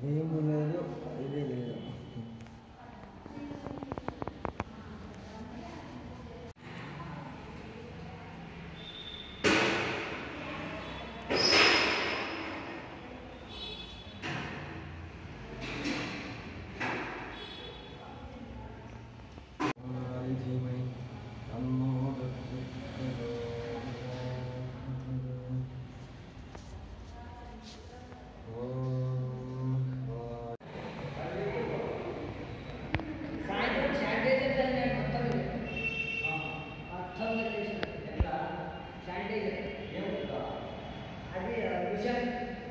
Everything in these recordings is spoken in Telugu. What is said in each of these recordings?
ఏమి లేదు ఇది లేదు ధీమహి తన్నో సాయంత్రం శానిటైజర్ నేను మొత్తం మొత్తం శానిటైజర్ అది విషయం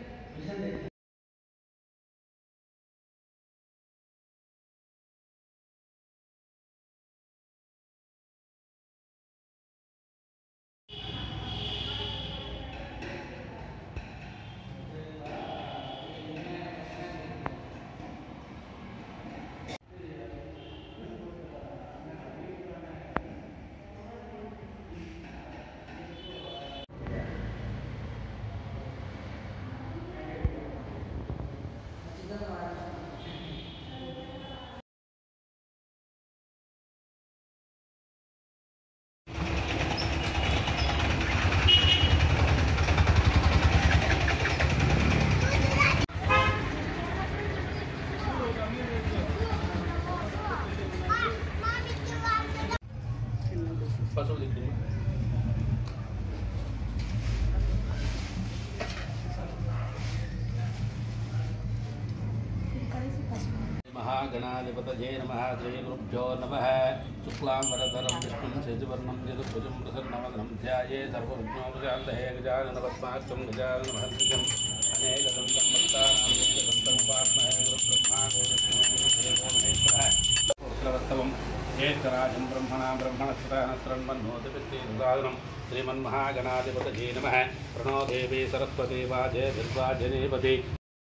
महागणाधिपतये नमः श्रीगुरुभ्यो नमः शुक्लां वरधरं विष्णुं शशिवर्णं यदुभुजं प्रसन्नवदनं ध्याये सर्वविघ्नोपशान्तये गजाननपद्माक्षं गजाननमहर्निशम् अनेकदन्तं भक्तानां एकदन्तमुपात्महे गुरुब्रह्मा गुरुदेवो ज्येष्ठराजं ब्रह्मणा ब्रह्मणस्पदानस्रन्मन्नोतिपित्तेसादनं श्रीमन्महागणाधिपतये नमः प्रणो देवी सरस्वती वाजे भिर्वाजनेपति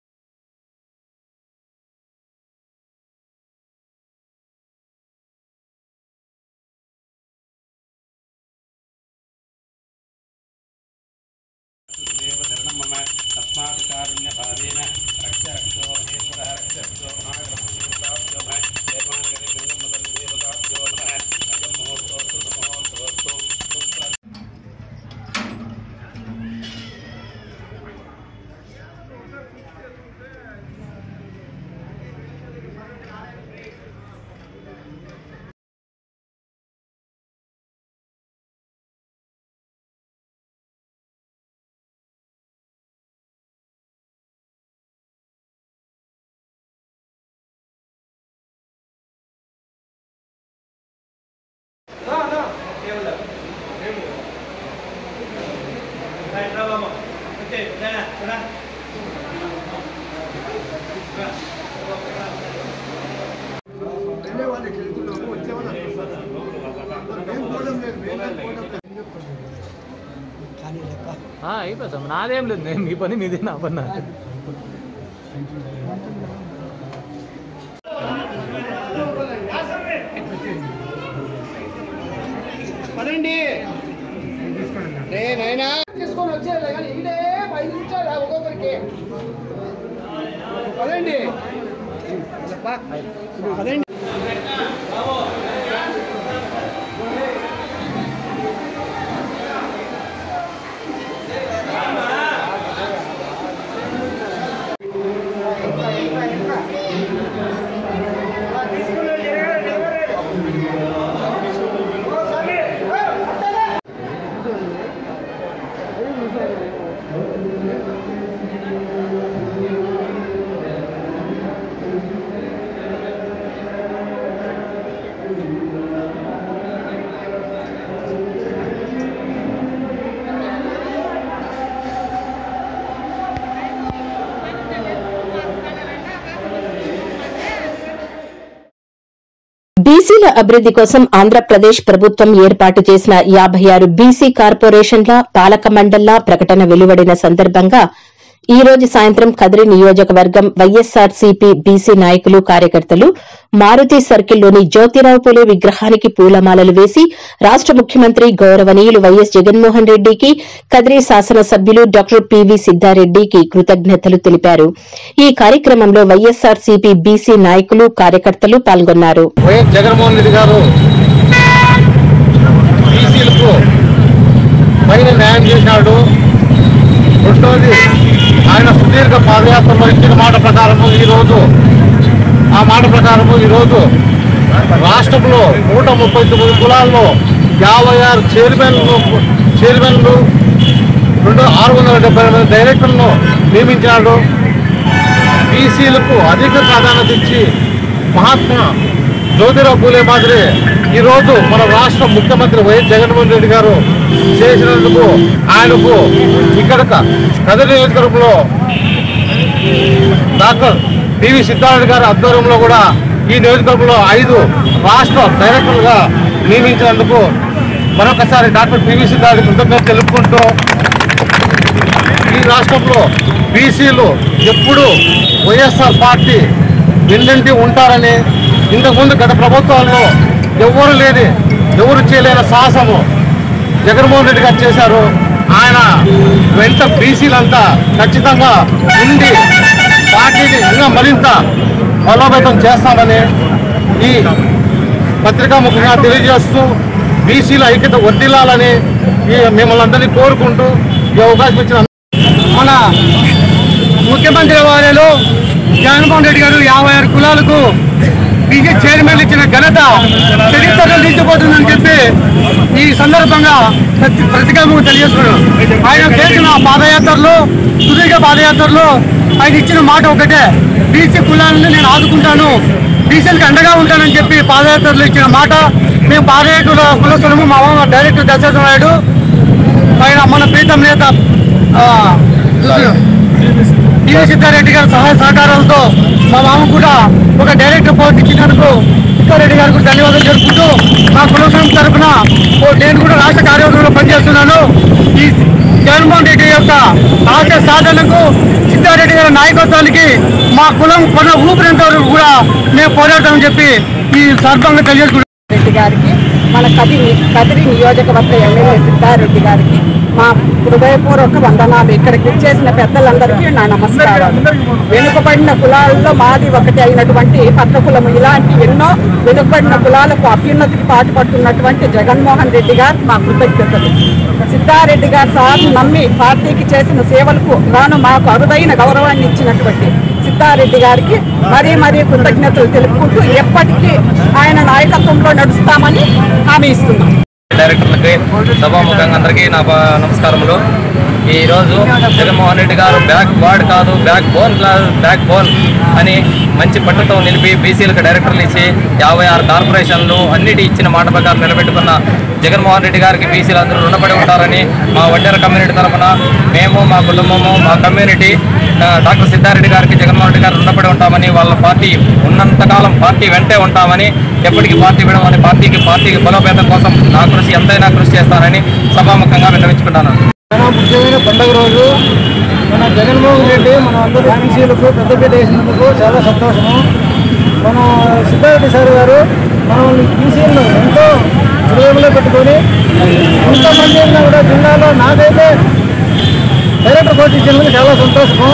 देवधरणं मम तस्मात् कारुण्यभावेन रक्ष रक्षो महेश्वरः रक्ष रक्षो महागणपतिदेवताभ्यो नमः देवानगरे गङ्गम्मदं देवताभ्यो नमः अजं महोत्सवस्तु समहोत्सवस्तु सुप्र ఆ, అయిపోతాం నాదేం లేదు నేను మీ పని మీదే నా పని నాది. పదండి రే నాయనా తీసుకొని వచ్చేయాలి కానీ ఇదే ఐదు నిమిషాలు ఒక్కొక్కరికి పదండి పదండి బీసీల అభివృద్ది కోసం ఆంధ్రప్రదేశ్ ప్రభుత్వం ఏర్పాటు చేసిన యాభై ఆరు బీసీ కార్పొరేషన్ల పాలక మండళ్ల ప్రకటన వెలువడిన సందర్భంగా ఈ రోజు సాయంత్రం కదిరి నియోజకవర్గం వైఎస్సార్ సిపి బీసీ నాయకులు కార్యకర్తలు మారుతి సర్కిల్లోని జ్యోతిరావు పూలే విగ్రహానికి పూలమాలలు వేసి రాష్ట ముఖ్యమంత్రి గౌరవనీయులు వైఎస్ జగన్మోహన్ రెడ్డికి కదిరి శాసనసభ్యులు డాక్టర్ పివి సిద్దారెడ్డికి కృతజ్ఞతలు తెలిపారు ఈ కార్యక్రమంలో వైఎస్సార్ సిపి బీసీ నాయకులు కార్యకర్తలు పాల్గొన్నారు వైఎస్ జగన్మోహన్ రెడ్డి గారు బీసీలకు పైన న్యాయం చేసినాడు రెండోది ఆయన సుదీర్ఘ పాదయాత్ర ఇచ్చిన మాట ప్రకారము ఈరోజు ఆ మాట ప్రకారము ఈరోజు రాష్ట్రంలో నూట ముప్పై తొమ్మిది కులాల్లో యాభై ఆరు చైర్మన్లు చైర్మన్లు రెండు ఆరు వందల డెబ్బై ఎనిమిది డైరెక్టర్లను నియమించినాడు బీసీలకు అధిక ప్రాధాన్యత ఇచ్చి మహాత్మా జ్యోతిరావు పూలే మాదిరి ఈరోజు మన రాష్ట్ర ముఖ్యమంత్రి వైఎస్ జగన్మోహన్ రెడ్డి గారు చేసినందుకు ఆయనకు ఇక్కడ క- కదిరి నియోజకవర్గంలో డాక్టర్ పివి సిద్ధారెడ్డి గారి ఆధ్వర్యంలో కూడా ఈ నియోజకవర్గంలో ఐదు రాష్ట్ర డైరెక్టర్లుగా నియమించినందుకు మరొకసారి డాక్టర్ పివి సిద్ధారెడ్డి కృతజ్ఞత తెలుపుకుంటూ ఈ రాష్ట్రంలో బీసీలు ఎప్పుడు వైఎస్ఆర్ పార్టీ వెన్నంటి ఉంటారని ఇంతకుముందు గత ప్రభుత్వాల్లో ఎవరు లేని ఎవరు చేయలేని సాహసము జగన్మోహన్ రెడ్డి గారు చేశారు ఆయన వెంట బీసీలంతా ఖచ్చితంగా ఉండి పార్టీని ఇంకా మరింత బలోపేతం చేస్తామని ఈ పత్రికా ముఖంగా తెలియజేస్తూ బీసీల ఐక్యత వర్దిల్లాలని ఈ మిమ్మల్ని అందరినీ కోరుకుంటూ ఈ అవకాశం ఇచ్చిన మన ముఖ్యమంత్రి వారిలో జగన్మోహన్ రెడ్డి గారు యాభై ఆరు కులాలకు బీజే చైర్మన్ ఇచ్చిన ఘనత చరిత్రలో నిలిచిపోతుందని చెప్పి ఈ సందర్భంగా ప్రతి ప్రతికాముకు తెలియజేస్తున్నాను ఆయన చేసిన పాదయాత్రలో సుదీర్ఘ పాదయాత్రలో ఆయన ఇచ్చిన మాట ఒకటే బీసీ కులాలను నేను ఆదుకుంటాను బీసీలకు అండగా ఉంటానని చెప్పి పాదయాత్రలో ఇచ్చిన మాట మేము పాదయాత్ర కులస్తులము మా మామ డైరెక్టర్ దశరథ నాయుడు ఆయన మన ప్రీతం నేత ఆ, టీవీ సిద్ధారెడ్డి గారి సహాయ సహకారాలతో మా మామ కూడా ఒక డైరెక్టర్ పోస్ట్ ఇచ్చినందుకు సిద్ధారెడ్డి గారికి కూడా ధన్యవాదాలు జరుపుకుంటూ మా కులసం తరఫున ఓ నేను కూడా రాష్ట్ర కార్యవర్గంలో పనిచేస్తున్నాను ఈ జగన్మోహన్ రెడ్డి యొక్క ఆశయ సాధనకు సిద్ధారెడ్డి గారి నాయకత్వానికి మా కులం కొన ఊపిరినంత వరకు కూడా మేము పోరాడతామని చెప్పి ఈ సందర్భంగా తెలియజేసుకుంటున్నాం రెడ్డి గారికి మన కదిరి కదిరి నియోజకవర్గ ఎమ్మెల్యే సిద్ధారెడ్డి గారికి మా హృదయపూర్వక వందనాలు ఇక్కడికి చేసిన పెద్దలందరికీ నా నమస్కారాలు వెనుకబడిన కులాల్లో మాది ఒకటి అయినటువంటి పట్ల కులము ఇలాంటి ఎన్నో వెనుకబడిన కులాలకు అభ్యున్నతికి పాటుపడుతున్నటువంటి జగన్మోహన్ రెడ్డి గారు మా కృతజ్ఞతలు సిద్ధారెడ్డి గారు సార్ నమ్మి పార్టీకి చేసిన సేవలకు గాను మాకు అరుదైన గౌరవాన్ని ఇచ్చినటువంటి సిద్ధారెడ్డి గారికి మరీ మరీ కృతజ్ఞతలు తెలుపుకుంటూ ఎప్పటికీ ఆయన నాయకత్వంలో నడుస్తామని హామీ ఇస్తున్నాం డైరెక్టర్లకి సభాముఖంగా అందరికీ నా ప- నమస్కారములు ఈరోజు జగన్మోహన్ రెడ్డి గారు బ్యాక్ వార్డ్ కాదు బ్యాక్ బోన్ కాదు బ్యాక్ బోన్ అని మంచి పట్టుతో నిలిపి బీసీలకు డైరెక్టర్లు ఇచ్చి యాభై ఆరు కార్పొరేషన్లు అన్నిటి ఇచ్చిన మాట ప్రకారం నిలబెట్టుకున్న జగన్మోహన్ రెడ్డి గారికి బీసీలు అందరూ రుణపడి ఉంటారని మా వడ్డేర కమ్యూనిటీ తరఫున మేము మా కుటుంబము మా కమ్యూనిటీ ఆ, డాక్టర్ సిద్ధారెడ్డి గారికి జగన్మోహన్ రెడ్డి గారు రుణపడి ఉంటామని వాళ్ళ పార్టీ ఉన్నంతకాలం పార్టీ వెంటే ఉంటామని ఎప్పటికీ పార్టీ విడమని పార్టీకి పార్టీకి బలోపేతం కోసం నా కృషి ఎంతైనా కృషి చేస్తానని సభాముఖంగా విన్నవించుకుంటాను చాలా ముఖ్యమైన పండుగ రోజు మన జగన్మోహన్ రెడ్డి మన అందరూ బీసీలకు పెద్దపీట వేసినందుకు చాలా సంతోషము మన సిద్ధారెడ్డి సార్ గారు మనల్ని బీసీలను ఎంతో హృదయంలో పెట్టుకొని ఎంతమంది ఉన్నా కూడా జిల్లాలో నాకైతే డైరెక్టర్ పోటీ ఇచ్చినందుకు చాలా సంతోషము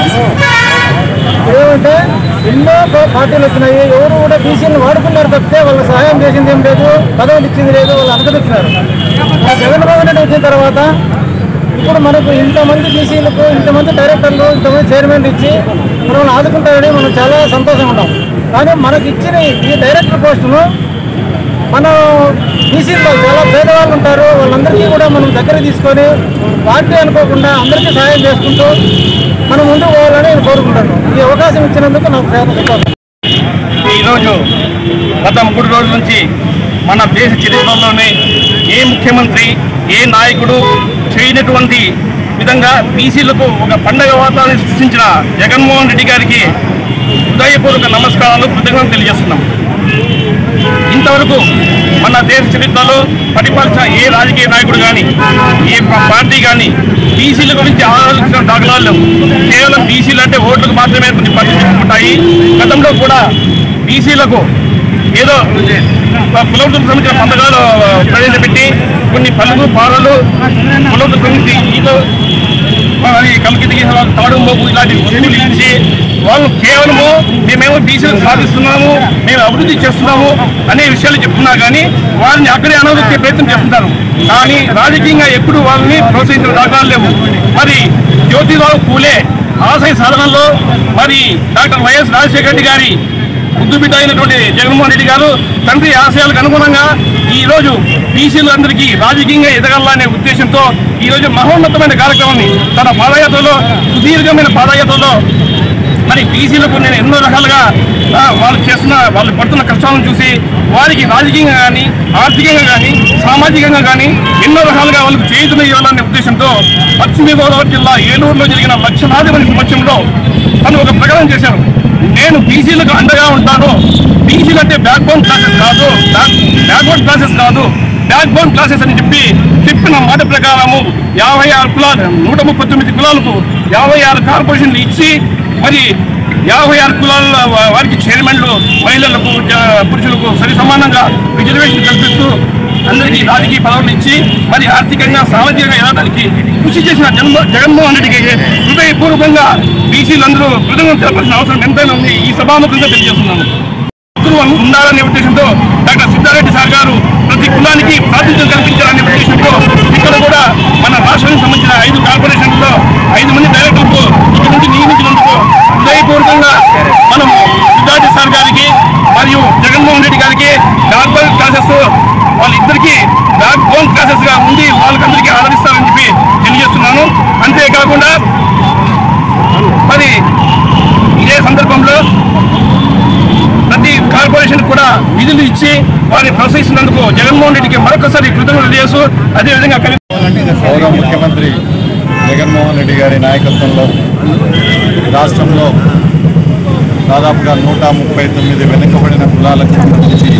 ఏమంటే ఎన్నో పా- పార్టీలు వచ్చినాయి ఎవరు కూడా బీసీలను వాడుకున్నారు తప్పితే వాళ్ళ సహాయం చేసింది ఏం లేదు పదవులు ఇచ్చింది లేదు వాళ్ళు అనకదొచ్చినారు ఆ జగన్మోహన్ రెడ్డి వచ్చిన తర్వాత ఇప్పుడు మనకు ఇంతమంది బీసీలకు ఇంతమంది డైరెక్టర్లు ఇంతమంది చైర్మన్లు ఇచ్చి మనల్ని ఆదుకుంటారని మనం చాలా సంతోషంగా ఉన్నాం కానీ మనకి ఇచ్చిన ఈ డైరెక్టర్ పోస్టును మనం బీసీలో చాలా పేదవాళ్ళు ఉంటారు వాళ్ళందరికీ కూడా మనం దగ్గర తీసుకొని పార్టీ అనుకోకుండా అందరికీ సహాయం చేసుకుంటూ మనం ముందుకు పోవాలని నేను కోరుకుంటాను ఈ అవకాశం ఇచ్చినందుకు నాకు చాలా సంతోషం ఈరోజు గత మూడు రోజుల నుంచి మన దేశ చరిత్రలోనే ఏ ముఖ్యమంత్రి ఏ నాయకుడు చేయనటువంటి విధంగా బీసీలకు ఒక పండగ వాతావరణం సృష్టించిన జగన్మోహన్ రెడ్డి గారికి హృదయపూర్వక నమస్కారాలు కృతజ్ఞతలు తెలియజేస్తున్నాం ఇంతవరకు మన దేశ చరిత్రలో పరిపాలించిన ఏ రాజకీయ నాయకుడు కానీ ఏ ప- పార్టీ కానీ బీసీల గురించి ఆలోచించిన దాఖలాలు లేవు కేవలం బీసీలు అంటే ఓట్లకు మాత్రమే కొన్ని పరిస్థితులు ఉంటాయి గతంలో కూడా బీసీలకు ఏదో కులవృత్తులకు సంబంధించిన పథకాలు ప్రవేశపెట్టి కొన్ని పనులు పాలలు కులవృత్తులకు సంబంధించి ఈతో మరి కమిటీ తాడు మోపు ఇలాంటి వస్తువులు ఇచ్చి వాళ్ళు కేవలము మేమేమో బీసీలు సాధిస్తున్నాము మేము అభివృద్ధి చేస్తున్నాము అనే విషయాలు చెప్తున్నారు కానీ వారిని అక్కడే అనవృత్తి ప్రయత్నం చేస్తుంటారు కానీ రాజకీయంగా ఎప్పుడు వాళ్ళని ప్రోత్సహించిన దాఖలాలు లేవు మరి జ్యోతిరావు పూలే ఆశయ సాధనలో మరి డాక్టర్ వైఎస్ రాజశేఖర రెడ్డి గారి ముద్దు బిడ్డ అయినటువంటి జగన్మోహన్ రెడ్డి గారు తండ్రి ఆశయాలకు అనుగుణంగా ఈ రోజు బీసీలందరికీ రాజకీయంగా ఎదగాలనే ఉద్దేశంతో ఈ రోజు మహోన్నతమైన కార్యక్రమాన్ని తన పాదయాత్రలో సుదీర్ఘమైన పాదయాత్రలో మరి బీసీలకు నేను ఎన్నో రకాలుగా ఆ, వాళ్ళు చేస్తున్న వాళ్ళు పడుతున్న కష్టాలను చూసి వారికి రాజకీయంగా కానీ ఆర్థికంగా కానీ సామాజికంగా కానీ ఎన్నో రకాలుగా వాళ్ళకు చేతులు ఇవ్వాలనే ఉద్దేశంతో పశ్చిమ గోదావరి జిల్లా ఏలూరులో జరిగిన లక్షలాది మంది సమక్షంలో తను ఒక ప్రకటన చేశారు నేను బీసీలకు అండగా ఉంటాను బీసీలు అంటే బ్యాక్ బోన్ క్లాసెస్ కాదు బ్యాక్వర్డ్ క్లాసెస్ కాదు బ్యాక్ బోన్ క్లాసెస్ అని చెప్పి చెప్పిన మాట ప్రకారము యాభై ఆరు కులాలు నూట ముప్పై తొమ్మిది కులాలకు యాభై ఆరు కార్పొరేషన్లు ఇచ్చి మరి యాభై ఆరు కులాల వా- వారికి చైర్మన్లు మహిళలకు జ- పురుషులకు సరి సమానంగా రిజర్వేషన్ కల్పిస్తూ అందరికీ రాజకీయ పదవులు ఇచ్చి మరి ఆర్థికంగా సామాజికంగా ఎదగడానికి కృషి చేసిన జన్మ జగన్మోహన్ రెడ్డికి హృదయపూర్వకంగా బీసీలందరూ కృతజ్ఞత తెలపాల్సిన అవసరం ఎంతైనా ఉంది ఈ సభాముఖంగా తెలియజేస్తున్నాను హక్కులు ఉండాలనే ఉద్దేశంతో డాక్టర్ సిద్ధారెడ్డి సార్ గారు ప్రతి కులానికి ప్రాతినిధ్యం కల్పించాలనే ఉద్దేశంతో ఇక్కడ కూడా మన రాష్ట్రానికి సంబంధించిన ఐదు కార్పొరేషన్లలో ఐదు మంది డైరెక్టర్లకు ఇక్కడ నుండి నియమించినందుకు హృదయపూర్వకంగా మనం సిద్ధారెడ్డి సార్ గారికి మరియు జగన్మోహన్ రెడ్డి గారికి కార్పొరేట్ క్లాసెస్ వాళ్ళిద్దరికీ బ్యాక్ బోన్ క్లాసెస్ గా ఉండి వాళ్ళకందరికీ ఆదరిస్తారని చెప్పి తెలియజేస్తున్నాను అంతేకాకుండా మరి ఇదే సందర్భంలో ప్రతి కార్పొరేషన్ కూడా నిధులు ఇచ్చి వారిని ప్రోత్సహిస్తున్నందుకు జగన్మోహన్ రెడ్డికి మరొకసారి కృతజ్ఞతలు చేస్తూ అదేవిధంగా కవి గౌరవ ముఖ్యమంత్రి జగన్మోహన్ రెడ్డి గారి నాయకత్వంలో రాష్ట్రంలో దాదాపుగా నూట ముప్పై తొమ్మిది వెనుకబడిన కులాలకు సంబంధించి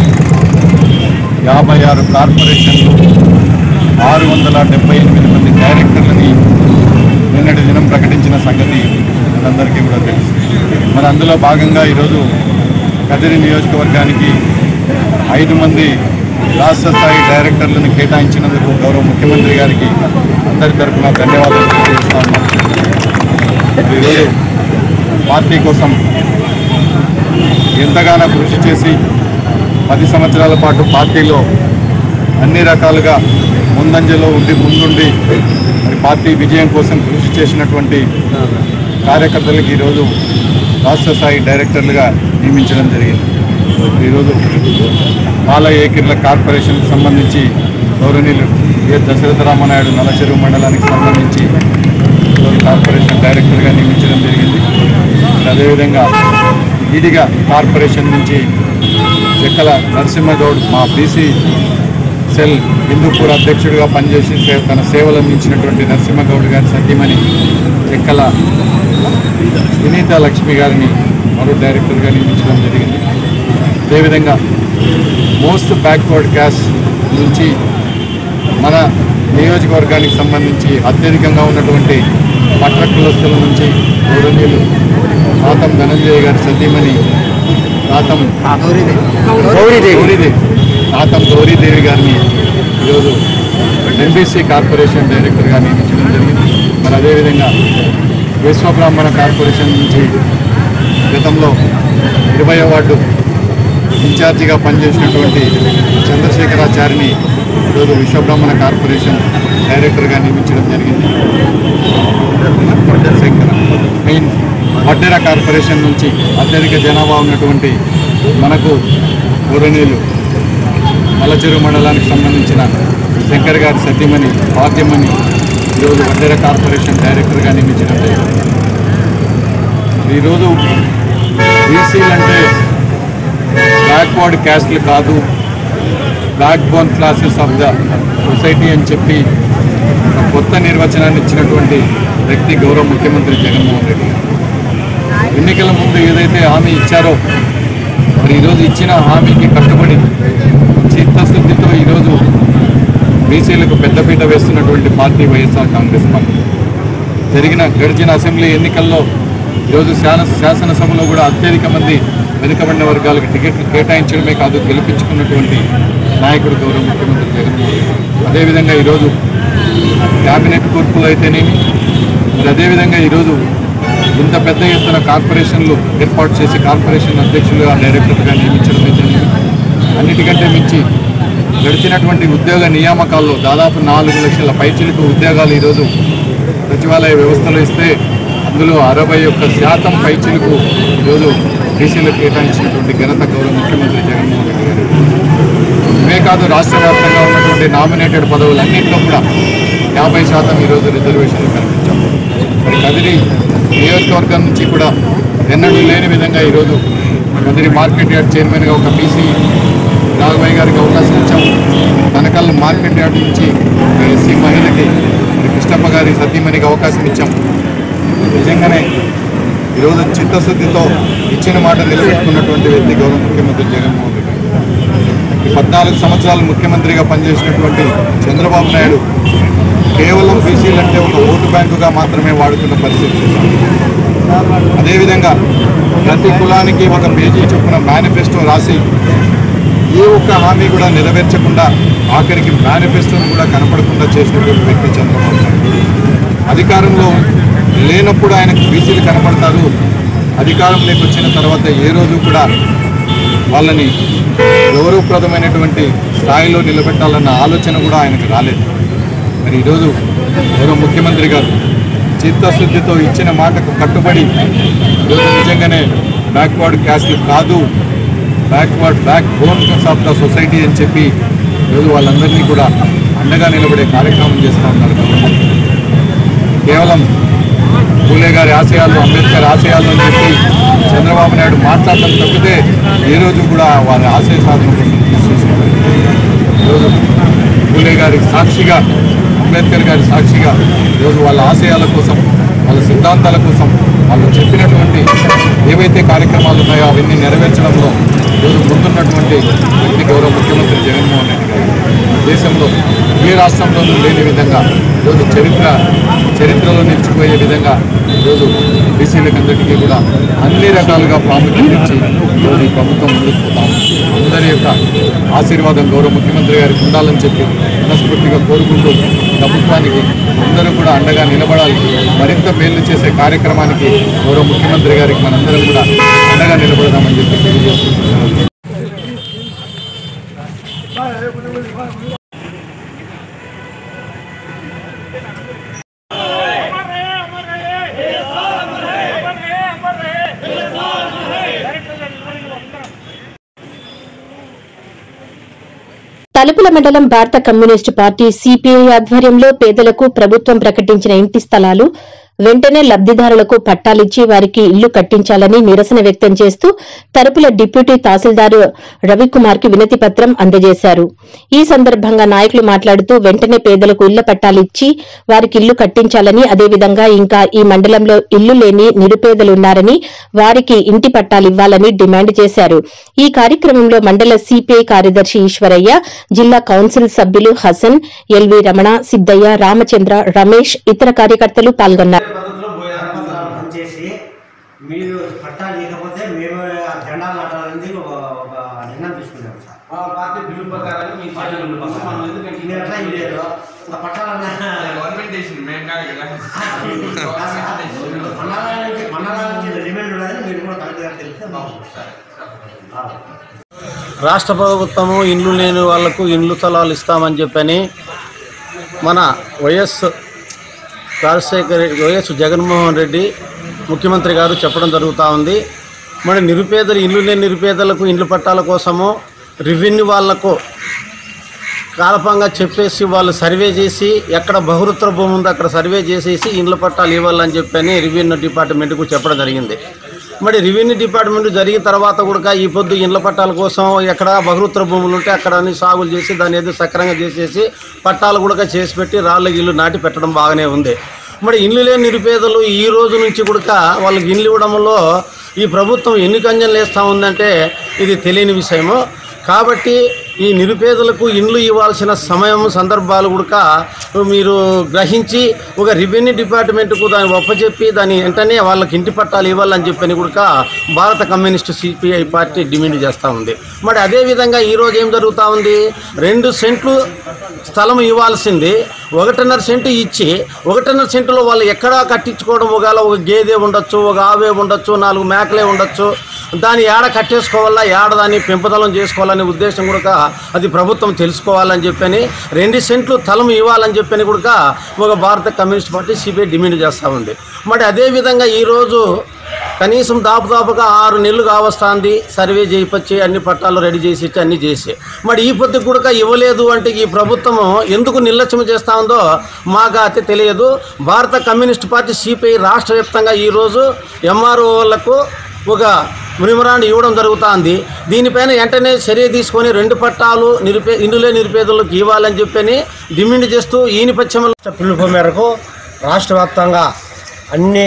యాభై ఆరు కార్పొరేషన్లు ఆరు వందల డెబ్బై ఎనిమిది మంది డైరెక్టర్లని నిన్నటి దినం ప్రకటించిన సంగతి మనందరికీ కూడా తెలుసు మరి అందులో భాగంగా ఈరోజు కదిరి నియోజకవర్గానికి ఐదు మంది రాష్ట్ర స్థాయి డైరెక్టర్లను కేటాయించినందుకు గౌరవ ముఖ్యమంత్రి గారికి అందరి తరఫున ధన్యవాదాలు తెలియజేస్తా ఉన్నాం ఈరోజు పార్టీ కోసం ఎంతగానో కృషి చేసి పది సంవత్సరాల పాటు పార్టీలో అన్ని రకాలుగా ముందంజలో ఉండి ముందుండి మరి పార్టీ విజయం కోసం కృషి చేసినటువంటి కార్యకర్తలకు ఈరోజు రాష్ట్ర స్థాయి డైరెక్టర్లుగా నియమించడం జరిగింది ఈరోజు బాల ఏకిర్ల కార్పొరేషన్కి సంబంధించి గౌరవనీయులు ఏ దశరథ రామనాయుడు నలచెరువు మండలానికి సంబంధించి ఈరోజు కార్పొరేషన్ డైరెక్టర్గా నియమించడం జరిగింది మరి అదేవిధంగా ఈడిగా కార్పొరేషన్ నుంచి చెక్కల నరసింహగౌడ్ మా బీసీ సెల్ హిందూపూర్ అధ్యక్షుడిగా పనిచేసి సే- తన సేవలు అందించినటువంటి నరసింహగౌడ్ గారి సతీమణి చెక్కల వినీత లక్ష్మి గారిని మరో డైరెక్టర్గా నియమించడం జరిగింది అదేవిధంగా మోస్ట్ బ్యాక్వర్డ్ క్యాస్ట్ నుంచి మన నియోజకవర్గానికి సంబంధింంచి అత్యధికంగా ఉన్నటువంటి పట్ల కులస్తుల నుంచి గౌరవనీయులు రాతం ధనంజయ గారి సతీమణి రాతం గౌరీదేవి రాతం గౌరీదేవి గారిని ఈరోజు ఎంబీసీ కార్పొరేషన్ డైరెక్టర్గా నియమించడం జరిగింది మరి అదేవిధంగా విశ్వబ్రాహ్మణ కార్పొరేషన్ నుంచి గతంలో ఇరవై వార్డు ఇన్ఛార్జిగా పనిచేసినటువంటి చంద్రశేఖరాచారిని ఈరోజు విశ్వబ్రాహ్మణ కార్పొరేషన్ డైరెక్టర్గా నియమించడం జరిగింది శంకర మెయిన్ వడ్డెర కార్పొరేషన్ నుంచి అత్యధిక జనాభా ఉన్నటువంటి మనకు గౌరవనీయులు మలచెరు మండలానికి సంబంధించిన శంకర్ గారి సతీమణి భాగ్యమణి ఈరోజు వడ్డెర కార్పొరేషన్ డైరెక్టర్గా నియమించడం జరిగింది ఈరోజు బీసీలు అంటే బ్యాక్వర్డ్ క్యాస్ట్లు కాదు backbone classes of the society అని చెప్పి ఒక కొత్త నిర్వచనాన్ని ఇచ్చినటువంటి వ్యక్తి గౌరవ ముఖ్యమంత్రి జగన్మోహన్ రెడ్డి గారు ఎన్నికల ముందు ఏదైతే హామీ ఇచ్చారో మరి ఈరోజు ఇచ్చిన హామీకి కట్టుబడి చిత్తశుద్ధి బీసీలకు పెద్దపీట వేస్తున్నటువంటి పార్టీ వైఎస్ఆర్ కాంగ్రెస్ పార్టీ జరిగిన గడిచిన అసెంబ్లీ ఎన్నికల్లో ఈరోజు శాసన శాసనసభలో కూడా అత్యధిక మంది వెనుకబడిన వర్గాలకు టికెట్లు కేటాయించడమే కాదు గెలిపించుకున్నటువంటి నాయకుడు గౌరవ ముఖ్యమంత్రి జగన్మోహన్ రెడ్డి అదేవిధంగా ఈరోజు క్యాబినెట్ కూర్పులు అయితేనేమి మరి అదేవిధంగా ఈరోజు ఇంత పెద్ద ఎత్తున కార్పొరేషన్లు ఏర్పాటు చేసి కార్పొరేషన్ అధ్యక్షులుగా డైరెక్టర్గా నియమించడం అయితేనేమి అన్నిటికంటే మించి గడిచినటువంటి ఉద్యోగ నియామకాల్లో దాదాపు నాలుగు లక్షల పైచిలకు ఉద్యోగాలు ఈరోజు సచివాలయ వ్యవస్థలో ఇస్తే అందులో అరవై ఒక్క శాతం పైచిలకు ఈరోజు బీసీలకు కేటాయించినటువంటి ఘనత గౌరవ ముఖ్యమంత్రి జగన్మోహన్ రెడ్డి గారు ఇవే కాదు రాష్ట్ర వ్యాప్తంగా ఉన్నటువంటి నామినేటెడ్ పదవులన్నింటిలో కూడా యాభై శాతం ఈరోజు రిజర్వేషన్లు కల్పించాం మరి కదిరి నియోజకవర్గం నుంచి కూడా ఎన్నడూ లేని విధంగా ఈరోజు కదిరి మార్కెట్ యార్డ్ చైర్మన్గా ఒక బీసీ రాఘవయ్య గారికి అవకాశం ఇచ్చాం తనకల్ మార్కెట్ యార్డ్ నుంచి ఒక ఎస్సీ మహిళకి మరి కృష్ణప్ప గారి సతీమణికి అవకాశం ఇచ్చాం నిజంగానే ఈరోజు చిత్తశుద్ధితో ఇచ్చిన మాట నిలబెట్టుకున్నటువంటి వ్యక్తి గౌరవ ముఖ్యమంత్రి జగన్మోహన్ రెడ్డి ఈ పద్నాలుగు సంవత్సరాలు ముఖ్యమంత్రిగా పనిచేసినటువంటి చంద్రబాబు నాయుడు కేవలం బీసీలు అంటే ఒక ఓటు బ్యాంకుగా మాత్రమే వాడుతున్న పరిస్థితి అదేవిధంగా ప్రతి కులానికి ఒక పేజీ చొప్పున మేనిఫెస్టో రాసి ఏ ఒక్క హామీ కూడా నెరవేర్చకుండా ఆఖరికి మేనిఫెస్టోను కూడా కనపడకుండా చేసినటువంటి వ్యక్తి చంద్రబాబు నాయుడు అధికారంలో లేనప్పుడు ఆయనకు బీసీలు కనపడతారు అధికారంలోకి వచ్చిన తర్వాత ఏ రోజు కూడా వాళ్ళని గౌరవప్రదమైనటువంటి స్థాయిలో నిలబెట్టాలన్న ఆలోచన కూడా ఆయనకు రాలేదు మరి ఈరోజు గౌరవ ముఖ్యమంత్రి గారు చిత్తశుద్ధితో ఇచ్చిన మాటకు కట్టుబడి ఈరోజు నిజంగానే బ్యాక్వర్డ్ క్యాస్ట్లు కాదు backward backbone of the society అని చెప్పి ఈరోజు వాళ్ళందరినీ కూడా అండగా నిలబడే కార్యక్రమం చేస్తూ ఉన్నారు గవర్నమెంట్ కేవలం పూలే గారి ఆశయాలు అంబేద్కర్ ఆశయాలు అని చెప్పి చంద్రబాబు నాయుడు మాట్లాడడం తప్పితే ఏ రోజు కూడా వారి ఆశయ సాధన కోసం కృషి చేశారు ఈరోజు పూలే గారి సాక్షిగా అంబేద్కర్ గారి సాక్షిగా ఈరోజు వాళ్ళ ఆశయాల కోసం వాళ్ళ సిద్ధాంతాల కోసం వాళ్ళు చెప్పినటువంటి ఏవైతే కార్యక్రమాలు ఉన్నాయో అవన్నీ నెరవేర్చడంలో ఈరోజు ముందున్నటువంటి వ్యక్తి గౌరవ ముఖ్యమంత్రి జగన్మోహన్ రెడ్డి గారు దేశంలో ఏ రాష్ట్రంలోనూ లేని విధంగా ఈరోజు చరిత్ర చరిత్రలో నిలిచిపోయే విధంగా ఈరోజు బీసీలకందరికీ కూడా అన్ని రకాలుగా ప్రాముఖ్యత ఇచ్చి ఈరోజు ఈ ప్రభుత్వం ముందుకు పోతాం అందరి యొక్క ఆశీర్వాదం గౌరవ ముఖ్యమంత్రి గారికి ఉండాలని చెప్పి మనస్ఫూర్తిగా కోరుకుంటూ ప్రభుత్వానికి అందరూ కూడా అండగా నిలబడాలి మరింత మేలు చేసే కార్యక్రమానికి గౌరవ ముఖ్యమంత్రి గారికి మనందరం కూడా అండగా నిలబడదామని చెప్పి తెలియజేస్తున్నాను తలుపుల మండలం భారత కమ్యూనిస్టు పార్టీ సిపిఐ ఆధ్వర్యంలో పేదలకు ప్రభుత్వం ప్రకటించిన ఇంటి స్థలాలు వెంటనే లబ్దిదారులకు పట్టాలిచ్చి వారికి ఇల్లు కట్టించాలని నిరసన వ్యక్తం చేస్తూ తలుపుల డిప్యూటీ తహసీల్దారు రవికుమార్ కి వినతి పత్రం అందజేశారు ఈ సందర్భంగా నాయకులు మాట్లాడుతూ వెంటనే పేదలకు ఇళ్ల పట్టాలిచ్చి వారికి ఇల్లు కట్టించాలని అదేవిధంగా ఇంకా ఈ మండలంలో ఇల్లు లేని నిరుపేదలున్నారని వారికి ఇంటి పట్టాలివ్వాలని డిమాండ్ చేశారు ఈ కార్యక్రమంలో మండల సిపిఐ కార్యదర్శి ఈశ్వరయ్య జిల్లా కౌన్సిల్ సభ్యులు హసన్ ఎల్వి రమణ సిద్దయ్య రామచంద్ర రమేష్ ఇతర కార్యకర్తలు పాల్గొన్నారు చేసి మీరు పట్టాలు లేకపోతే మేము ఆ జెండాలు నాటాలని ఒక ఒక నిర్ణయం తీసుకున్నాం సార్ పార్టీ బిల్లు ప్రకారం మీ పార్టీ బిల్లు ప్రకారం. మనం ఎందుకంటే మీరు ఎట్లా ఇల్లేరు ఇంకా పట్టాలన్నా గవర్నమెంట్ చేసింది మేము కాదు కదా మండలాల నుంచి మండలాల నుంచి రెడీమేడ్ ఉన్నదని మీరు కూడా కలెక్టర్ గారు తెలిస్తే బాగుంటుంది సార్ రాష్ట్ర ప్రభుత్వము ఇండ్లు లేని వాళ్లకు ఇండ్లు స్థలాలు ఇస్తామని చెప్పని మన వైఎస్ రాజశేఖర్ వైఎస్ జగన్మోహన్ రెడ్డి ముఖ్యమంత్రి గారు చెప్పడం జరుగుతూ ఉంది మరి నిరుపేదలు ఇల్లు లేని నిరుపేదలకు ఇండ్లు పట్టాల కోసము రెవెన్యూ వాళ్లకు కాలపంగా చెప్పేసి వాళ్ళు సర్వే చేసి ఎక్కడ బహురుత్ర భూమి ఉందో అక్కడ సర్వే చేసేసి ఇండ్ల పట్టాలు ఇవ్వాలని చెప్పని రెవెన్యూ డిపార్ట్మెంట్కు చెప్పడం జరిగింది మరి రెవెన్యూ డిపార్ట్మెంట్ జరిగిన తర్వాత కూడా ఈ పొద్దు ఇండ్ల పట్టాల కోసం ఎక్కడ బహురుత్ర భూములు ఉంటే అక్కడ అన్ని సాగులు చేసి దాన్ని ఏదో సక్రంగా చేసేసి పట్టాలు కూడా చేసి పెట్టి రాళ్ళకి ఇల్లు నాటి పెట్టడం బాగానే ఉంది మరి ఇల్లు లేని నిరుపేదలు ఈ రోజు నుంచి కూడా వాళ్ళకి ఇల్లు ఇవ్వడంలో ఈ ప్రభుత్వం ఎన్ని కంజన్లు వేస్తూ ఉందంటే ఇది తెలియని విషయము కాబట్టి ఈ నిరుపేదలకు ఇండ్లు ఇవ్వాల్సిన సమయం సందర్భాలు కూడా మీరు గ్రహించి ఒక రెవెన్యూ డిపార్ట్మెంట్కు దాన్ని ఒప్పచెప్పి దాని వెంటనే వాళ్ళకి ఇంటి పట్టాలు ఇవ్వాలని చెప్పని కూడా భారత కమ్యూనిస్టు సిపిఐ పార్టీ డిమాండ్ చేస్తూ ఉంది మరి అదేవిధంగా ఈరోజు ఏం జరుగుతూ ఉంది రెండు సెంట్లు స్థలం ఇవ్వాల్సింది ఒకటిన్నర సెంటు ఇచ్చి ఒకటిన్నర సెంటులో వాళ్ళు ఎక్కడా కట్టించుకోవడం ఒకవేళ ఒక గేదె ఉండొచ్చు ఒక ఆవే ఉండొచ్చు నాలుగు మేకలే ఉండొచ్చు దాన్ని ఏడ కట్టేసుకోవాలా ఏడ దాన్ని పెంపదలం చేసుకోవాలనే ఉద్దేశం కూడా అది ప్రభుత్వం తెలుసుకోవాలని చెప్పని రెండు సెంట్లు తలం ఇవ్వాలని చెప్పని కూడా ఒక భారత కమ్యూనిస్ట్ పార్టీ సిపిఐ డిమాండ్ చేస్తూ ఉంది మరి అదేవిధంగా ఈరోజు కనీసం దాపుదాపుగా ఆరు నెలలు కావస్తుంది సర్వే చేయించి అన్ని పట్టాలు రెడీ చేసి ఇచ్చి అన్ని చేసి మరి ఈ పొద్దు కూడా ఇవ్వలేదు అంటే ఈ ప్రభుత్వం ఎందుకు నిర్లక్ష్యం చేస్తూ ఉందో మాకు అయితే తెలియదు భారత కమ్యూనిస్ట్ పార్టీ సిపిఐ రాష్ట్ర వ్యాప్తంగా ఈరోజు ఎంఆర్ఓలకు ఒక మెమరాండ్ ఇవ్వడం జరుగుతుంది దీనిపైన వెంటనే చర్య తీసుకొని రెండు పట్టాలు నిరుపే ఇందులే నిరుపేదలకు ఇవ్వాలని చెప్పని డిమాండ్ చేస్తూ ఈ నేపథ్యంలో పిలుపు మేరకు రాష్ట్ర వ్యాప్తంగా అన్ని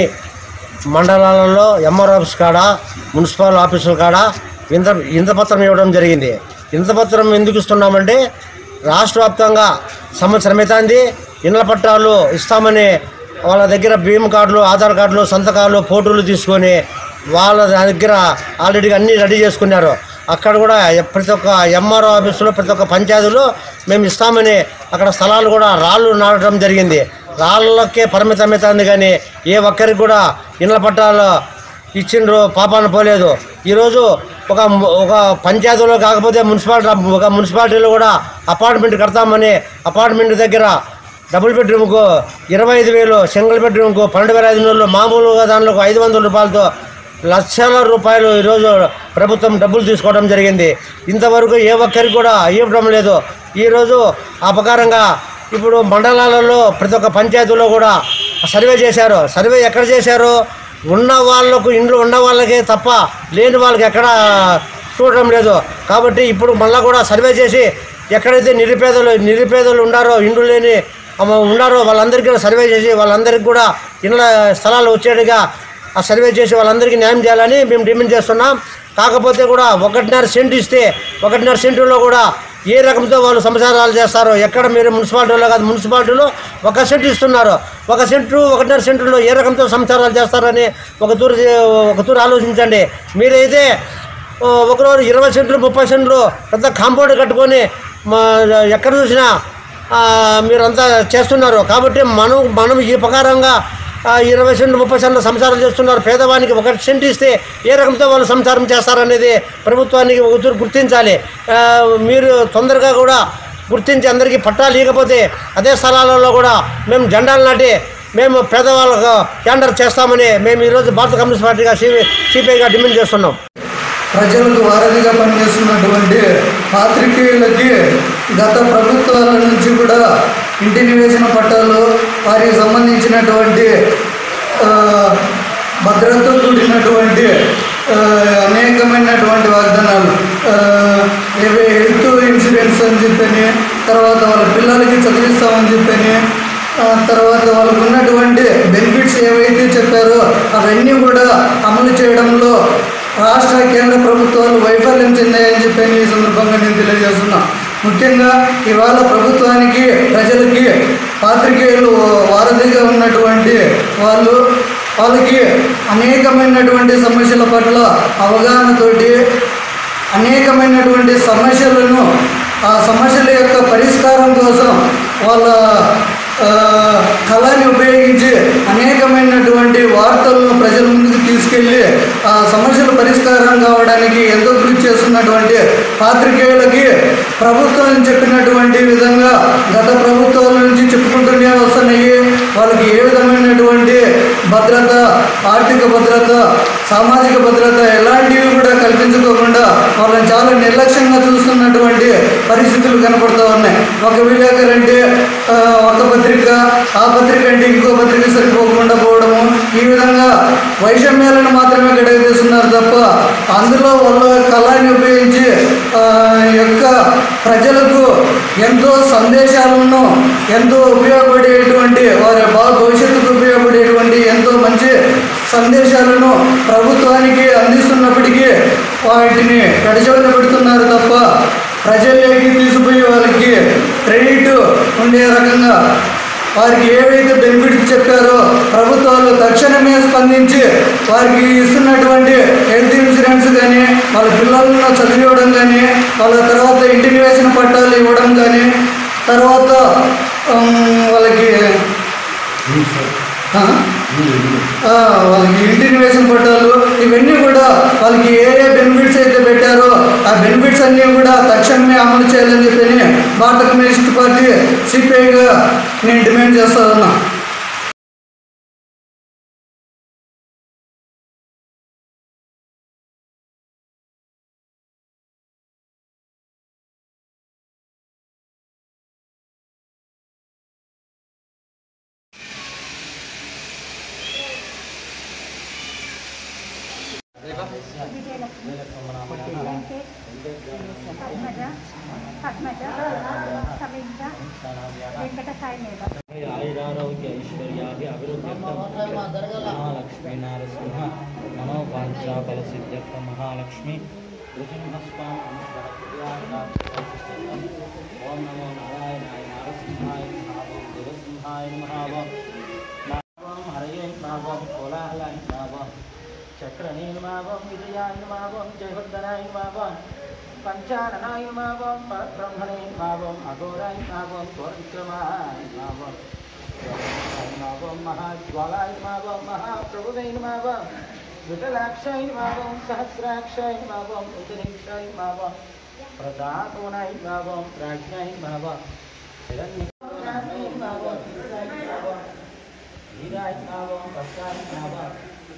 మండలాలలో ఎంఆర్ ఆఫీస్ కాడ మున్సిపల్ ఆఫీసుల కాడ ఇంత ఇంతపత్రం ఇవ్వడం జరిగింది ఇంతపత్రం ఎందుకు ఇస్తున్నామంటే రాష్ట్ర వ్యాప్తంగా సంవత్సరం అవుతుంది ఇండ్ల పట్టాలు ఇస్తామని వాళ్ళ దగ్గర భీమ్ కార్డులు ఆధార్ కార్డులు సంతకాలు ఫోటోలు తీసుకొని వాళ్ళ దగ్గర ఆల్రెడీ అన్నీ రెడీ చేసుకున్నారు అక్కడ కూడా ఎ- ప్రతి ఒక్క ఎంఆర్ఓ ఆఫీసులో ప్రతి ఒక్క పంచాయతీలో మేము ఇస్తామని అక్కడ స్థలాలు కూడా రాళ్ళు నాటడం జరిగింది రాళ్ళకే పరిమితమవుతుంది కానీ ఏ ఒక్కరికి కూడా ఇండ్ల పట్టాలు ఇచ్చిండ్రు పాపాన పోలేదు ఈరోజు ఒక ము- ఒక పంచాయతీలో కాకపోతే మున్సిపాలిటీ ఒక మున్సిపాలిటీలో కూడా అపార్ట్మెంట్ కడతామని అపార్ట్మెంట్ దగ్గర డబుల్ బెడ్రూమ్కు ఇరవై ఐదు వేలు సింగిల్ బెడ్రూమ్కు పన్నెండు వేల ఐదు వందలు మామూలుగా దానిలో ఐదు వందల రూపాయలతో లక్షల రూపాయలు ఈరోజు ప్రభుత్వం డబ్బులు తీసుకోవడం జరిగింది ఇంతవరకు ఏ ఒక్కరికి కూడా ఇవ్వడం లేదు ఈరోజు ఆ ప్రకారంగా ఇప్పుడు మండలాలలో ప్రతి ఒక్క పంచాయతీలో కూడా సర్వే చేశారు సర్వే ఎక్కడ చేశారు ఉన్న వాళ్ళకు ఇండ్లు ఉన్న వాళ్ళకే తప్ప లేని వాళ్ళకి ఎక్కడ చూడడం లేదు కాబట్టి ఇప్పుడు మళ్ళీ కూడా సర్వే చేసి ఎక్కడైతే నిరుపేదలు నిరుపేదలు ఉన్నారో ఇండ్లు లేని అమ్మ ఉన్నారో వాళ్ళందరికీ కూడా సర్వే చేసి వాళ్ళందరికీ కూడా ఇండ్ల స్థలాలు వచ్చేట్టుగా ఆ సర్వే చేసి వాళ్ళందరికీ న్యాయం చేయాలని మేము డిమాండ్ చేస్తున్నాం కాకపోతే కూడా ఒకటిన్నర సెంటు ఇస్తే ఒకటిన్నర సెంటులో కూడా ఏ రకంతో వాళ్ళు సంసారాలు చేస్తారో ఎక్కడ మీరు మున్సిపాలిటీలో కాదు మున్సిపాలిటీలో ఒక సెంటు ఇస్తున్నారు ఒక సెంటు ఒకటిన్నర సెంటులో ఏ రకంతో సంసారాలు చేస్తారని ఒక తూరు ఒక తూరు ఆలోచించండి మీరైతే ఓ, ఒకరోజు ఇరవై సెంట్లు ముప్పై సెంట్లు పెద్ద కాంపౌండ్ కట్టుకొని మా ఎక్కడ చూసినా ఆ, మీరంతా చేస్తున్నారు కాబట్టి మనం మనం ఈ ప్రకారంగా ఆ, ఇరవై సెంట్లు ముప్పై సెంట్లు సంసారం చేస్తున్నారు పేదవానికి ఒక సెంట్ ఇస్తే ఏ రకంతో వాళ్ళు సంసారం చేస్తారనేది ప్రభుత్వానికి ఒకసారి గుర్తించాలి ఆ, మీరు తొందరగా కూడా గుర్తించి అందరికీ పట్టాలు ఇవ్వకపోతే అదే స్థలాలలో కూడా మేము జెండాలు నాటి మేము పేదవాళ్ళకు టెండర్ చేస్తామని మేము ఈరోజు భారత కమ్యూనిస్ట్ పార్టీగా సిపి సిపిఐగా డిమాండ్ చేస్తున్నాం ప్రజలకు వారధిగా పనిచేస్తున్నటువంటి పాత్రికేయులకి గత ప్రభుత్వాల నుంచి కూడా ఇంటి నివేశన పట్టాలు వారికి సంబంధించినటువంటి ఆ, భద్రతతో కూడినటువంటి ఆ, అనేకమైనటువంటి వాగ్దానాలు ఆ, ఏవే హెల్త్ ఇన్సూరెన్స్ అని చెప్పని తర్వాత వాళ్ళ పిల్లలకి చదివిస్తామని చెప్పని ఆ, తర్వాత వాళ్ళకు ఉన్నటువంటి బెనిఫిట్స్ ఏవైతే చెప్పారో అవన్నీ కూడా అమలు చేయడంలో రాష్ట్ర కేంద్ర ప్రభుత్వాలు వైఫల్యం చెందాయని చెప్పి ఈ సందర్భంగా నేను తెలియజేస్తున్నా ముఖ్యంగా ఇవాళ ప్రభుత్వానికి ప్రజలకి పాత్రికేయులు వారధిగా ఉన్నటువంటి వాళ్ళు వాళ్ళకి అనేకమైనటువంటి సమస్యల పట్ల అవగాహనతోటి అనేకమైనటువంటి సమస్యలను ఆ సమస్యల యొక్క పరిష్కారం కోసం వాళ్ళ ఆ, కళని ఉపయోగించి అనేకమైనటువంటి వార్తలను ప్రజల ముందుకు తీసుకెళ్ళి ఆ సమస్యల పరిష్కారం కావడానికి ఎంతో కృషి చేస్తున్నటువంటి పాత్రికేయులకి ప్రభుత్వం చెప్పినటువంటి విధంగా గత ప్రభుత్వాల నుంచి చెప్పుకుంటూనే వస్తున్నాయి వాళ్ళకి ఏ విధమైనటువంటి భద్రత ఆర్థిక భద్రత సామాజిక భద్రత ఎలాంటివి కూడా కల్పించుకోకుండా వాళ్ళని చాలా నిర్లక్ష్యంగా చూస్తున్నటువంటి పరిస్థితులు కనపడుతూ ఉన్నాయి ఒక విలేకరు అంటే ఆ, ఒక పత్రిక ఆ పత్రిక అంటే ఇంకో పత్రిక సరిపోకుండా పోవడము ఈ విధంగా వైషమ్యాలను మాత్రమే గడవేస్తున్నారు తప్ప అందులో వాళ్ళ కళాన్ని ఉపయోగించి ఆ, యొక్క ప్రజలకు ఎంతో సందేశాలను ఎంతో ఉపయోగపడేటువంటి వారి భా- భవిష్యత్తుకు ఉపయోగపడేటువంటి ఎంతో మంచి సందేశాలను ప్రభుత్వానికి అందిస్తున్నప్పటికీ వాటిని పెడచవన పెడుతున్నారు తప్ప ప్రజల్లోకి తీసుకుపోయి వాళ్ళకి క్రెడిట్ ఉండే రకంగా వారికి ఏవైతే బెనిఫిట్స్ చెప్పారో ప్రభుత్వాలు తక్షణమే స్పందించి వారికి ఇస్తున్నటువంటి హెల్త్ ఇన్సూరెన్స్ కానీ వాళ్ళ పిల్లలను చదివివ్వడం కానీ వాళ్ళ తర్వాత ఇంటిగ్రేషన్ పట్టాలు ఇవ్వడం కానీ తర్వాత ఉమ్, వాళ్ళకి ఆ? ఆ, వాళ్ళకి ఇంటిగ్రేషన్ పట్టాలు ఇవన్నీ కూడా వాళ్ళకి ఏ ఏ బెనిఫిట్స్ అయితే పెట్టారో ఆ బెనిఫిట్స్ అన్నీ కూడా తక్షణమే అమలు చేయాలని చెప్పి భారత కమ్యూనిస్ట్ పార్టీ సిపిఐగా నేను డిమాండ్ చేస్తా ఉన్నా ఆయురారోగ్య ఐశ్వర్యాభి అభివృద్ధ్యర్థం మహాలక్ష్మీ నారసింహ మనోవాంఛా ఫల సిద్ధ్యర్థ మహాలక్ష్మి నృసింహస్వామి ఓం నమో నారాయణాయ నారసింహాయ మహావం దేవసింహాయ మహావం నామం హరయే నామం కోలాహలాయ నామం చక్రనీర్మావం విజయాయ మావం జయవర్ధనాయ మావం పంచాననాయ మావం పరబ్రహ్మణే మావం అఘోరాయ మావం ఘోరవిక్రమాయ మావం మావం మహాజ్వాలాయ మావం మహాప్రభువై మావం విఠలాక్షాయ మావం సహస్రాక్షాయ మావం ఉదరీక్షాయ మావం ప్రతాపవనాయ మావం ప్రాజ్ఞాయ మావం హిరణ్య మావం వీరాయ మావం భక్తాయ మావం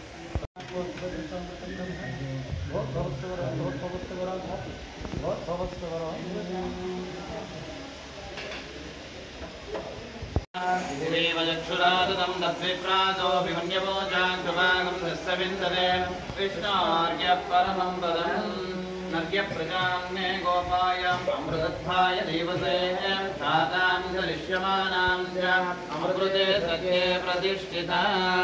దేవచక్షురాదం తద్విప్రాజోభిమన్యవోజాంకృమానం దస్తవిందదే కృష్ణార్య పరమం పదం నర్య ప్రజాన్నే గోపాయ అమృతత్వాయ దేవసే ధాతాం దృశ్యమానాం చ అమృతే సఖ్యే ప్రతిష్ఠితా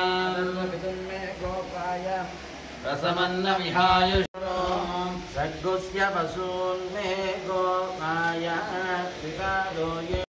గోపాయ రసమన్న విహాయ సద్గుస్య వసూన్మే గోపాయ వికారోయే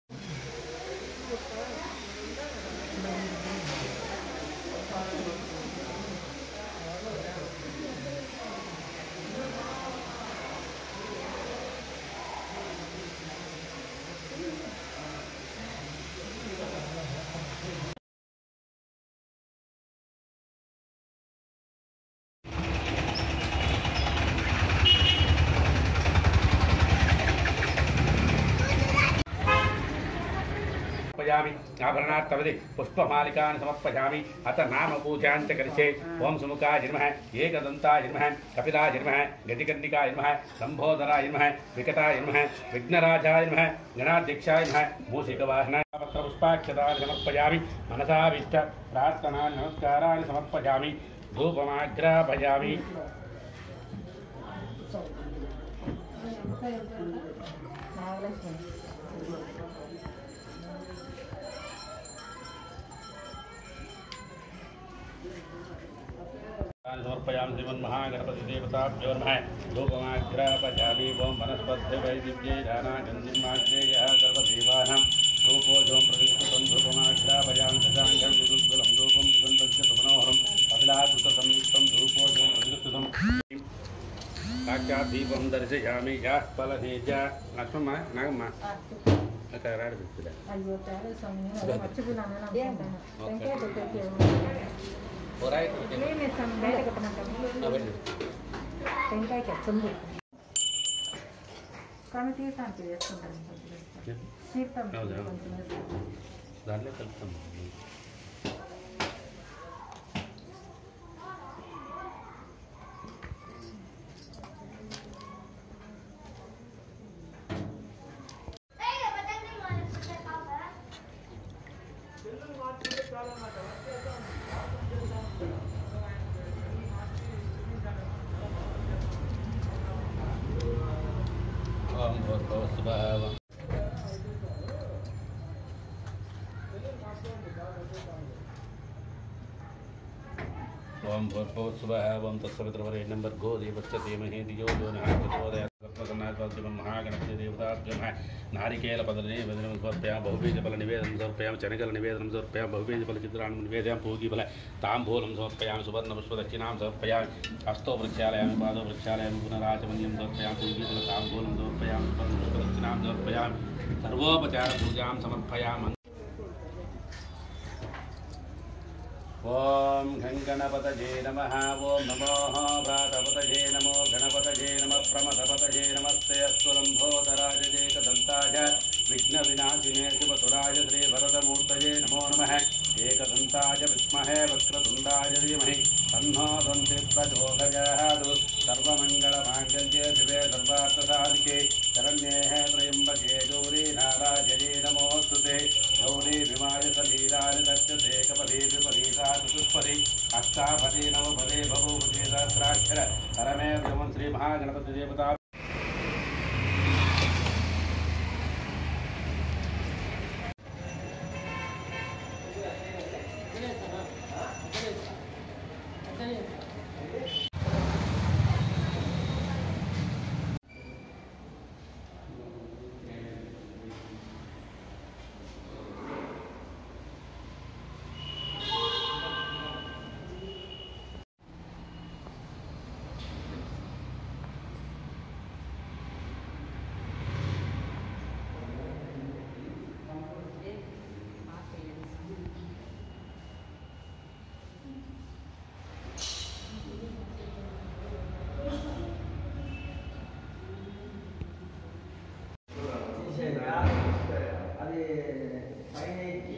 సమర్పయామి ఆభరణాత్తవది పుష్పమాలికాన్ని సమర్పయామి అత నామ పూజాంచ కరిచే ఓం సుముఖాయ నమః ఏకదంతాయ నమః కపిలాయ నమః గతికర్ణికాయ నమః లంబోదరాయ నమః వికటాయ నమః విఘ్నరాజాయ నమః గణాధ్యక్షాయ నమః మూషికవాహనాయ పత్రపుష్పాక్షతాన్ని సమర్పయామి మనసావిష్ట ప్రార్థనాన్ని నమస్కారాన్ని సమర్పయామి ధూపమాగ్రాపయామి సమర్పయామి శ్రీమన్మహాగణపతి దేవతాభ్యో నమః ధూపమాగ్రాపయామి ఓం వనస్పతి వైదివ్యై దానాగంధిమాగ్రేయ సర్వదేవానాం ధూపోజోం ప్రతిష్ఠితం ధూపమాగ్రాపయామి దశాంగం విదుద్గులం ధూపం సుగంధం చ సుమనోహరం అభిలాకృత సంయుక్తం ధూపోజోం ప్రతిష్ఠితం సాక్షాత్ దీపం దర్శయామి యాః ఫలనే చ లక్ష్మమ్మ నాగమ్మ అక్కడ రాడు పెట్టుదా అయ్యో చాలా సమయం మర్చిపోయినాను అనుకుంటాను వెంకయ్య దగ్గరికి ఓరాయ్ ఏమి వేసాను బయట కట్టమంటాము వెళ్ళు వెంకాయకి తొమ్మిది కానీ తీర్థానికి వేసుకుంటాను తీర్థం అవునా? కొంచెం వేస్తాను దాంట్లో కలుపుతాం ఓం భూర్భువస్సుభావ ఓం ఓం భూర్భువస్సువః ఓం తత్సవితృవరేణ్యం భర్గో దేవశ్చ ధీమహి ధియో యో నః ప్రచోదయాత్ సర్వసన్నాత్మం మహాగణపతి దేవతాభ్యో నమః నారికేల పద నివేదనం సమర్పయామి బహుబీజ ఫల నివేదనం సమర్పయామి శనగల నివేదనం సమర్పయామి బహుబీజ ఫల చిత్రాన్ని నివేదయామి పూగి ఫల తాంబూలం సమర్పయామి సువర్ణ పుష్ప దక్షిణాం సమర్పయామి హస్తో వృక్షాలయామి పాదో వృక్షాలయామి పునరాచమన్యం సమర్పయామి పూగి ఫల తాంబూలం సమర్పయామి సువర్ణ పుష్ప దక్షిణాం సమర్పయామి సర్వోపచార పూజాం సమర్పయామి ఓం గంగణపతజే నమ ఓం నమో భ్రాతపతజే నమో గణపతజే నమ ప్రమథపతజే నమస్తే అస్తు లంబోదరాజేకదంతాయ విఘ్న వినాశినే శివసురాయ శ్రీ భరతమూర్తయే నమో నమ ఏకదంతాయ విద్మహే వక్రతుండాయ ధీమహి తన్నో దంతి ప్రచోదయాదు సర్వమంగళమాంగళ్యే శివే సర్వార్థసాధికే శరణ్యే త్రయంబకే గౌరీ నారాయణే నమోస్తుతే గౌరీ విమాయ సలీలాని దక్షతే కపదే విపరీతా చతుష్పది అష్టాపదే నవపదే బహుపదే సహస్రాక్షర పరమే వ్యోమం శ్రీ మహాగణపతి దేవతా అది పైన ఎక్కి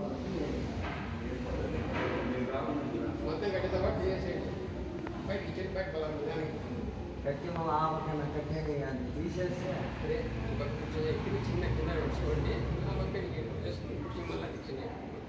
కట్టి మళ్ళీ ఆపకన్నా కట్టేది అది తీసేస్తే చిన్న కింద పెట్టుకోండి వేసుకుని మళ్ళీ చిన్న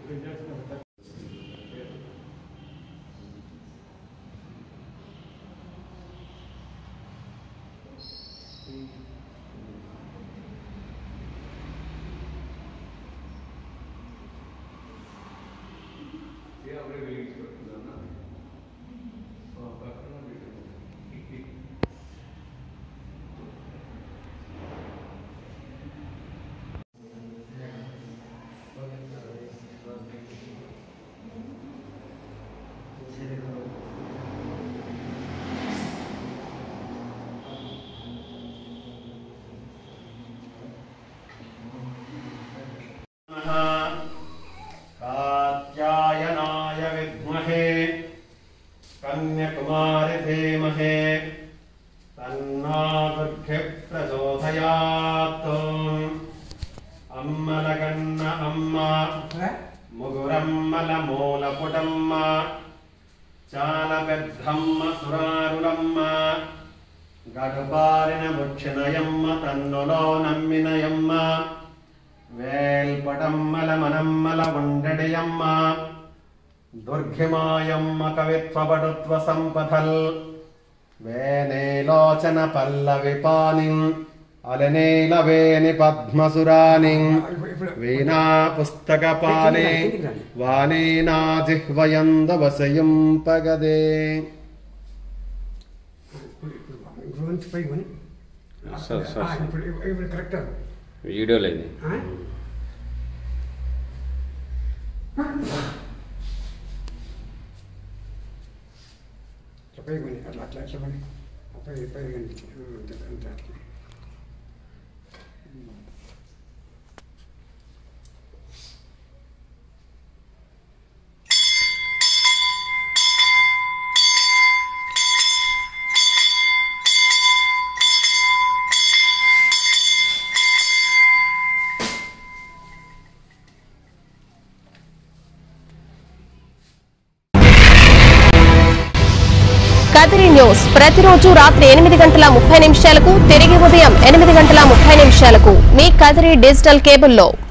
कात्यायनाय विद्महे कन्याकुमारि धीमहे तन्नो दुर्भिः प्रचोदयात् अम्मलगन्न अम्म मुगुरम्मलमूलपुटम्म చాలపెద్దమ్మ సురారులమ్మ గడుబారిన బుక్షినయమ్మ తన్నులో నమ్మినయమ్మ వేల్పటమ్మల మనమ్మల ఉండడియమ్మ దుర్ఘిమాయమ్మ కవిత్వపటుత్వ సంపథల్ వేనేలోచన పల్లవి పాని అలనీలవేని పద్మసురాని వీణా పుస్తక పాని వాణీనా జిహ్వయంద వసయింపగదే గురించి పై కొని సార్, సార్, సార్. ఇప్పుడు ఇప్పుడు కరెక్ట్ వీడియోలో ఇది ఇట్లా పై కొని అట్లా అట్లా అట్లా కొని పై పై కనిపించి అంతే అంతే అట్లా కదిరి న్యూస్ ప్రతిరోజు రాత్రి ఎనిమిది గంటల ముప్పై నిమిషాలకు తిరిగి ఉదయం ఎనిమిది గంటల ముప్పై నిమిషాలకు మీ కదిరి డిజిటల్ కేబుల్లో